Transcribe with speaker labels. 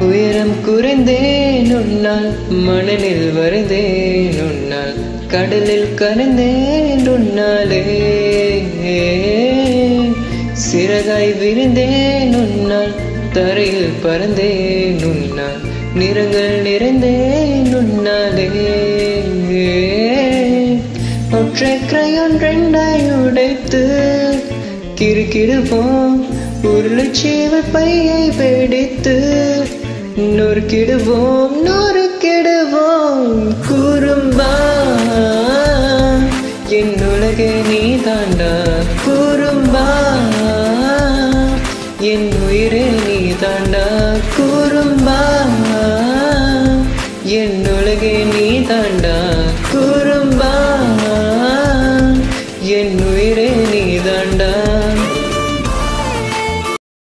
Speaker 1: உயரம் குறைந்தேன் உன்னால் மணலில் வருந்தேன் உன்னால் கடலில் கரைந்தேன் உன்னாலே சிறகாய் விரிந்தேன் உன்னால் தரையில் பறந்தேன் உன்னால் நிறங்கள் நிறைந்தேன் உன்னாலே ஒற்றை கிரையான் ரெண்டாய் உடைத்து கிறுக்கிடுவோம் உருளைச்சீவ பையை வெடித்து நொறுக்கிடுவோம் நொறுக்கிடுவோம் குறும்பா என் உலகே நீ தாண்டா குறும்பா என் உயிரே நீ தாண்டா குறும்பா என் உலகே நீ தாண்டா குறும்பா என் உயிரே நீ தாண்டா